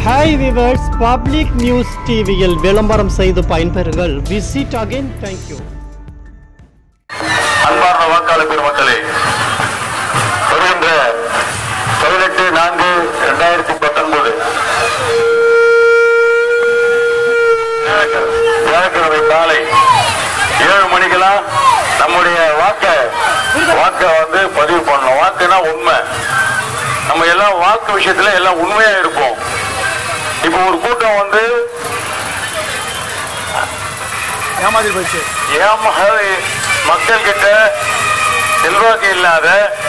Hi viewers public news டிவியில் விளம்பரம் செய்து பயன்பெறுங்கள் விசிட் அகைன் தேங்க்யூ அன்பார்ந்த வாக்காளர் பெருமக்களே வருகின்ற பதினெட்டு நான்கு இரண்டாயிரத்தி பத்தொன்பது வியாழக்கிழமை காலை ஏழு மணிக்கெல்லாம் நம்முடைய வாக்க வாக்க வந்து பதிவு பண்ணணும் வாக்குனா உண்மை நம்ம எல்லாம் வாக்கு விஷயத்துல எல்லாம் உண்மையா இருப்போம் இப்போ ஒரு கூட்டம் வந்து ஏமாத்தி போச்சு ஏமா மக்கள் கிட்ட செல்வாக்கு இல்லாத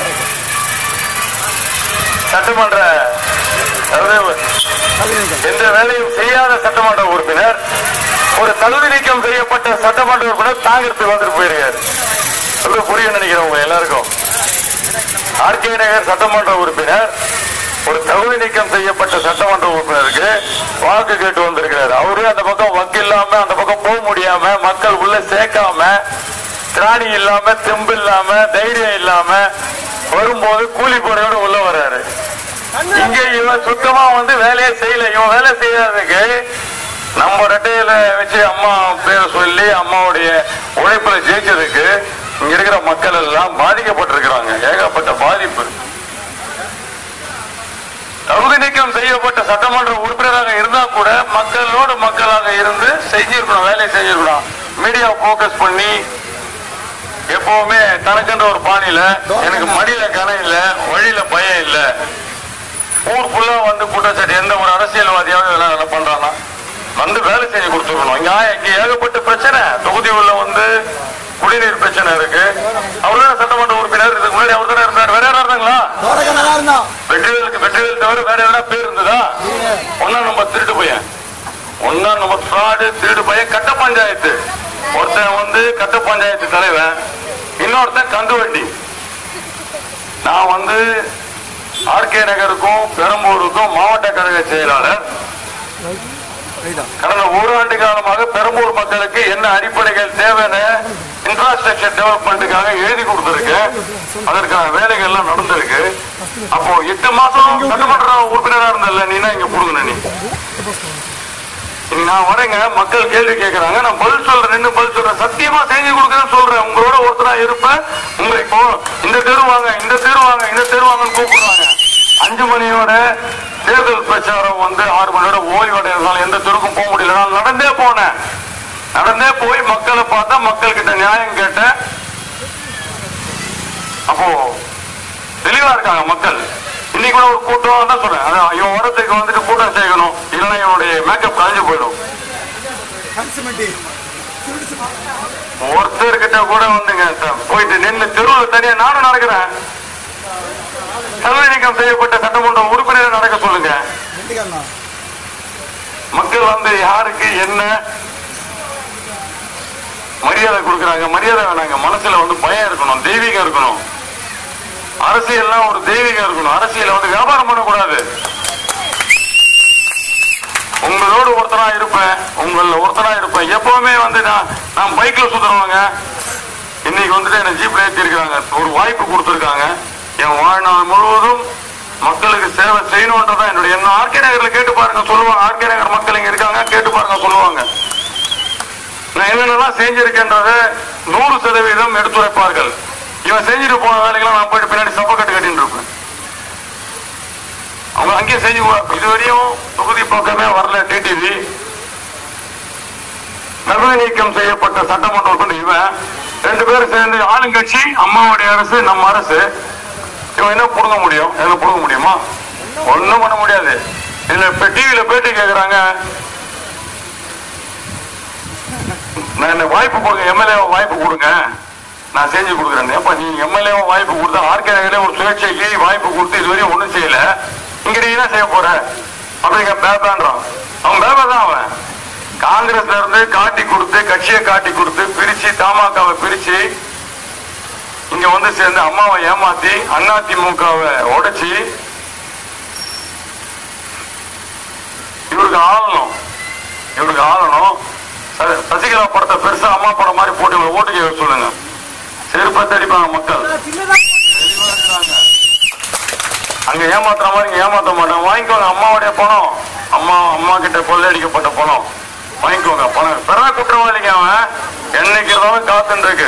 சட்டமன்ற அதாவது எந்த வேலையும் செய்யாத சட்டமன்ற உறுப்பினர் ஒரு தகுதி நீக்கம் செய்யப்பட்ட சட்டமன்ற உறுப்பினர் தாங்கிறதுக்கு வந்துட்டு போயிருக்காரு சொல்ல புரியும் நினைக்கிறேன் உங்க எல்லாருக்கும் ஆர்கே நகர் சட்டமன்ற உறுப்பினர் ஒரு தகுதி நீக்கம் செய்யப்பட்ட சட்டமன்ற உறுப்பினருக்கு வாக்கு கேட்டு வந்திருக்கிறார் அவரு அந்த பக்கம் வக்கு இல்லாம அந்த பக்கம் போக முடியாம மக்கள் உள்ள சேர்க்காம திராணி இல்லாம தெம்பு இல்லாம தைரியம் இல்லாம வரும்போது கூலி போறையோட உள்ள வர்றாரு இங்க இவன் சுத்தமா வந்து வேலையே செய்யல இவன் வேலை செய்யாததுக்கு நம்ம ரெட்டையில வச்சு அம்மா பேரை சொல்லி அம்மாவுடைய உழைப்புல ஜெயிச்சதுக்கு இங்க இருக்கிற மக்கள் எல்லாம் பாதிக்கப்பட்டிருக்கிறாங்க ஏகப்பட்ட பாதிப்பு தகுதி நீக்கம் செய்யப்பட்ட சட்டமன்ற உறுப்பினராக இருந்தா கூட மக்களோடு மக்களாக இருந்து செஞ்சிருக்கணும் வேலையை செஞ்சிருக்கணும் மீடியா போக்கஸ் பண்ணி எப்பவுமே தனக்குன்ற ஒரு பாணியில எனக்கு மடியில கனம் இல்ல வழியில பயம் இல்ல ஊர் ஃபுல்லா வந்து குற்றச்சாட்டு எந்த ஒரு அரசியல்வாதியாவது இதெல்லாம் என்ன பண்றானா வந்து வேலை செஞ்சு கொடுத்துருக்கணும் இங்க ஆ- இங்க ஏகப்பட்ட பிரச்சனை தொகுதி உள்ள வந்து குடிநீர் பிரச்சனை இருக்கு அவர்தான் சட்டமன்ற உறுப்பினர் இதுக்கு முன்னாடி அவர் தானே இருந்தார் வேற யாரா இருந்தாங்களா தோடக்க நல்லா இருந்தான் வெற்றிவேலுக்கு வெற்றிவேல் தவிர வேற எதனா பேர் இருந்ததா ஒன்னா நம்ம திருட்டு பையன் ஒன்னா நம்ம ஃப்ராடு திருட்டு பையன் கட்ட பஞ்சாயத்து ஒருத்தன் வந்து கட்ட பஞ்சாயத்து தலைவன் இன்னொருத்தன் கந்து வண்டி நான் வந்து ஆர்கே நகருக்கும் பெரம்பூருக்கும் மாவட்ட கழக செயலாளர் ரைட்டா கடந்த ஓராண்டு காலமாக பெரம்பூர் மக்களுக்கு என்ன அடிப்படைகள் தேவைன்னு இன்ஃப்ராஸ்ட்ரக்சர் டெவலப்மெண்ட்டுக்காக எழுதி கொடுத்திருக்கு அதற்கான வேலைகள் எல்லாம் நடந்திருக்கு அப்போ எட்டு மாசம் சட்டமன்ற உறுப்பினரா இருந்தல நீனா இங்க புடுங்க நீ இனி நான் வரேங்க மக்கள் கேள்வி கேட்கறாங்க நான் பதில் சொல்றேன் நின்னு பதில் சொல்றேன் சத்தியமா செஞ்சு கொடுக்குறேன்னு சொல்றேன் உங்களோட ஒருத்தரா இருப்பேன் உங்களை இப்போ இந்த தெரு வாங்க இந்த தெரு வாங்க இந்த தெரு வாங்கன்னு கூப்பிடுவாங்க அஞ்சு மணியோட தேர்தல் பிரச்சாரம் வந்து ஆறு மணியோட ஓய்வடைறதுனால எந்த தெருக்கும் போக முடியல நான் நடந்தே போனேன் நடந்தே போய் மக்களை பார்த்தா மக்கள் கிட்ட நியாயம் கேட்டேன் அப்போ தெளிவா இருக்காங்க மக்கள் இன்னைக்கு கூட ஒரு கூட்டம் தான் சொல்றேன் அதான் இவன் வரத்துக்கு வந்துட்டு கூட்டம் சேர்க்கணும் இல்லைன்னா இவனுடைய மேக்கப் கழிஞ்சு போயிடும் கன்சுமெண்டி ஒருத்தர்கிட்ட கூட வந்துங்க த- போயிட்டு நின்று தெருவில் தனியா நானும் நடக்கிறேன் தகுதி நீக்கம் செய்யப்பட்ட சட்டமன்ற உறுப்பினரை நடக்க சொல்லுங்க வெண்டிக்காரனா மக்கள் வந்து யாருக்கு என்ன மரியாதை கொடுக்கறாங்க மரியாதை வேணாங்க மனசுல வந்து பயம் இருக்கணும் தெய்வீகம் இருக்கணும் அரசியல்லாம் ஒரு தெய்வீகம் இருக்கணும் அரசியல வந்து வியாபாரம் பண்ணக்கூடாது உங்களோடு ஒருத்தனா இருப்பேன் உங்கள ஒருத்தனா இருப்பேன் எப்பவுமே வந்து நான் நான் பைக்ல சுத்துறவங்க இன்னைக்கு வந்துட்டு என்ன ஜீப்ல ஏத்தி இருக்காங்க ஒரு வாய்ப்பு கொடுத்திருக்காங்க என் வாழ்நாள் முழுவதும் மக்களுக்கு சேவை செய்யணும்ன்றதான் என்னுடைய எண்ணம் ஆர்கே நகர்ல கேட்டு பாருங்க சொல்லுவாங்க ஆர்கே நகர் மக்கள் இங்க இருக்காங்க கேட்டு பாருங்க சொல்லுவாங்க நான் என்னென்னலாம் செஞ்சிருக்கேன்றத நூறு சதவீதம் எடுத்துரைப்பார்கள் இவன் செஞ்சுட்டு போன வேலைகளை நான் போயிட்டு பின்னாடி சப்பக்கட்டு கட்டிட்டு இருப்பேன் அவங்க அங்கேயே செஞ்சு போ- இதுவரையும் தொகுதி பக்கமே வரல டிடிவி தகுதி நீக்கம் செய்யப்பட்ட சட்டமன்ற உறுப்பினர் இவன் ரெண்டு பேரும் சேர்ந்து ஆளுங்கட்சி அம்மாவுடைய அரசு நம்ம அரசு இவன் என்ன புடுங்க முடியும் என்ன புடுங்க முடியுமா ஒண்ணும் பண்ண முடியாது இதுல இப்ப டிவியில பேட்டி கேக்குறாங்க நான் என்ன வாய்ப்பு கொடுங்க எம்எல்ஏ வாய்ப்பு கொடுங்க நான் செஞ்சு கொடுக்குறேன் ஏப்பா நீ எம்எல்ஏ வாய்ப்பு கொடுத்தா ஆர்கே நகரே ஒரு சுயேட்சைக்கு வாய்ப்பு கொடுத்து இதுவரையும் ஒண்ணும் செய்யல இங்க நீ என்ன செய்ய போற அப்படிங்க பேபான்றான் அவன் பேபா தான் அவன் காங்கிரஸ்ல இருந்து காட்டி கொடுத்து கட்சியை காட்டி கொடுத்து பிரிச்சு தமாகாவை பிரிச்சு இங்க வந்து சேர்ந்து அம்மாவை ஏமாத்தி அதிமுகவை உடைச்சி இவருக்கு ஆளணும் இவருக்கு ஆளணும் ச- சசிகலா படத்தை பெருசா அம்மா படம் மாதிரி போட்டு இவங்களை ஓட்டு கேட்க சொல்லுங்க செருப்பை தடிப்பாங்க மக்கள் தெளிவா இருக்கிறாங்க. அங்க ஏமாத்துற மாதிரி இங்க ஏமாத்த மாட்டாங்க வாங்கிக்கோங்க அம்மாவுடைய பணம் அம்மா அம்மா கிட்ட கொள்ளையடிக்கப்பட்ட பணம் வாங்கிக்கோங்க பணம் பெறா குற்றவாளிங்க அவன் என்னைக்கு இருந்தாலும் காத்துன்னு இருக்கு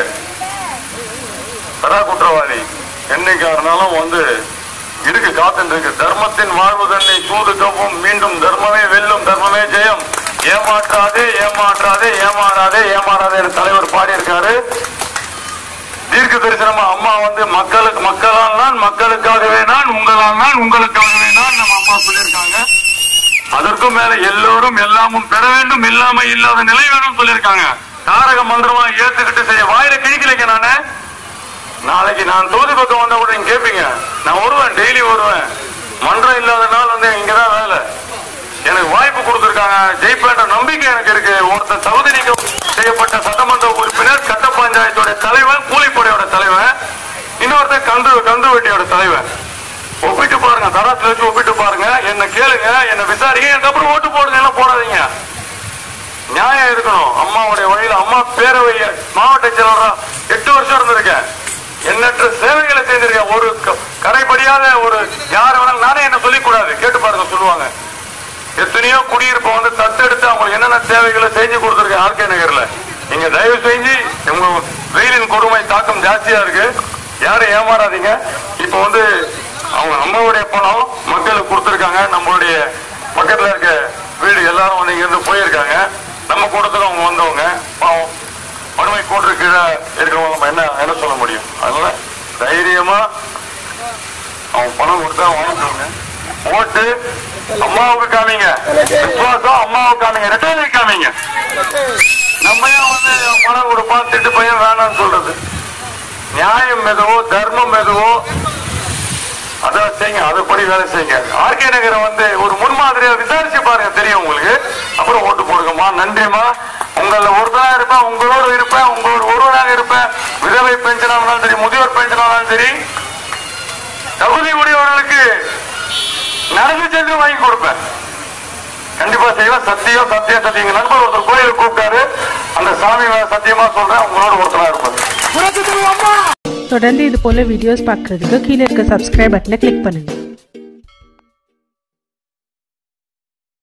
பெறா குற்றவாளி என்னைக்கா இருந்தாலும் வந்து இருக்கு காத்துன்னு இருக்கு தர்மத்தின் வாழ்வு தன்னை சூது கவ்வும் மீண்டும் தர்மமே வெல்லும் தர்மமே ஜெயம் ஏமாற்றாதே ஏமாற்றாதே ஏமாறாதே ஏமாறாதே தலைவர் பாடியிருக்காரு தீர்க்க தரிசனமா அம்மா வந்து மக்களுக்கு மக்களால் நான் மக்களுக்காகவே நான் உங்களால் நான் உங்களுக்காகவே நான் நம்ம அம்மா சொல்லியிருக்காங்க அதற்கும் மேல எல்லோரும் எல்லாமும் பெற வேண்டும் இல்லாம இல்லாத நிலை வேணும் சொல்லியிருக்காங்க தாரக மந்திரமா ஏத்துக்கிட்டு செய்ய வாயில கிழிக்கலைங்க நானு நாளைக்கு நான் தொகுதி பக்கம் வந்தா கூட நீங்க கேட்பீங்க நான் வருவேன் டெய்லி வருவேன் மன்றம் இல்லாத நாள் வந்து இங்கதான் வேலை எனக்கு வாய்ப்பு கொடுத்திருக்காங்க ஜெயிப்பேன்ற நம்பிக்கை எனக்கு இருக்கு ஒருத்தர் தகுதி நீக்கம் செய்யப்பட்ட சட்டமன்ற உறுப்பினர் கட்ட பஞ்சாயத்தோட தலைவன் கூலிப்படையோட தலைவன் இன்னொருத்தர் கந்து கந்து வெட்டியோட தலைவன் ஒப்பிட்டு பாருங்க தராத்துல வச்சு ஒப்பிட்டு பாருங்க என்ன கேளுங்க என்ன விசாரிங்க எனக்கு அப்புறம் ஓட்டு போடுங்க எல்லாம் போடாதீங்க நியாயம் இருக்கணும் அம்மாவுடைய வழியில அம்மா பேரவை மாவட்ட செயலரா எட்டு வருஷம் இருந்திருக்கேன் எண்ணற்ற சேவைகளை செய்திருக்கேன் ஒரு க- கரைபடியாத ஒரு யார் வேணாலும் நானே என்ன சொல்லிக் கூடாது கேட்டு பாருங்க சொல்லுவாங்க எத்தனையோ குடியிருப்பை வந்து தத்தெடுத்து அவங்களுக்கு என்னென்ன தேவைகளை செஞ்சு கொடுத்துருக்கேன் ஆர்கே நகர்ல நீங்க தயவு செஞ்சு உங்க வெயிலின் கொடுமை தாக்கம் ஜாஸ்தியா இருக்கு யாரும் ஏமாறாதீங்க இப்ப வந்து அவங்க நம்மளுடைய பணம் மக்களுக்கு கொடுத்துருக்காங்க நம்மளுடைய பக்கத்துல இருக்க வீடு எல்லாரும் வந்து இங்க இருந்து போயிருக்காங்க நம்ம கூட்டத்துல அவங்க வந்தவங்க பாவம் வறுமை கூட்டு கீழே இருக்கிறவங்க நம்ம என்ன என்ன சொல்ல முடியும் அதனால தைரியமா அவன் பணம் கொடுத்தா வாங்கிக்கோங்க ஓட்டு அம்மாவுக்கு காமிங்க விசுவாசம் அம்மாவுக்கு காமிங்க ரெட்டையிலே காமிங்க நம்ம ஏன் வந்து அவன் பணம் கொடுப்பான் திட்டு பையன் வேணாம்னு சொல்றது நியாயம் எதுவோ தர்மம் எதுவோ அதை செய்யுங்க அதுபடி வேலை செய்யுங்க ஆர்கே நகரை வந்து ஒரு முன்மாதிரியா விசாரிச்சு பாருங்க தெரியும் உங்களுக்கு அப்புறம் ஓட்டு போடுங்கம்மா நன்றிம்மா உங்கள ஒருத்தனா இருப்பேன் உங்களோடு இருப்பேன் உங்களோட ஒருவராக இருப்பேன் விதவை பென்ஷனா இருந்தாலும் சரி முதியோர் பென்ஷனா இருந்தாலும் சரி தகுதி உடையவர்களுக்கு நடந்து சென்று வாங்கி கொடுப்பேன் கண்டிப்பா செய்வேன் சத்தியம் சத்தியம் சத்தியம் எங்க நண்பர் ஒருத்தர் கோயிலுக்கு கூப்பிட்டாரு அந்த சாமி மேல சத்தியமா சொல்றேன் உங்களோட ஒருத்தரா இருப்பேன் புரட்சி தலைவி அம்மா தொடர்ந்து இது போல வீடியோஸ் பார்க்குறதுக்கு கீழே இருக்க சப்ஸ்கிரைப் பட்டனை கிளிக் பண்ணுங்க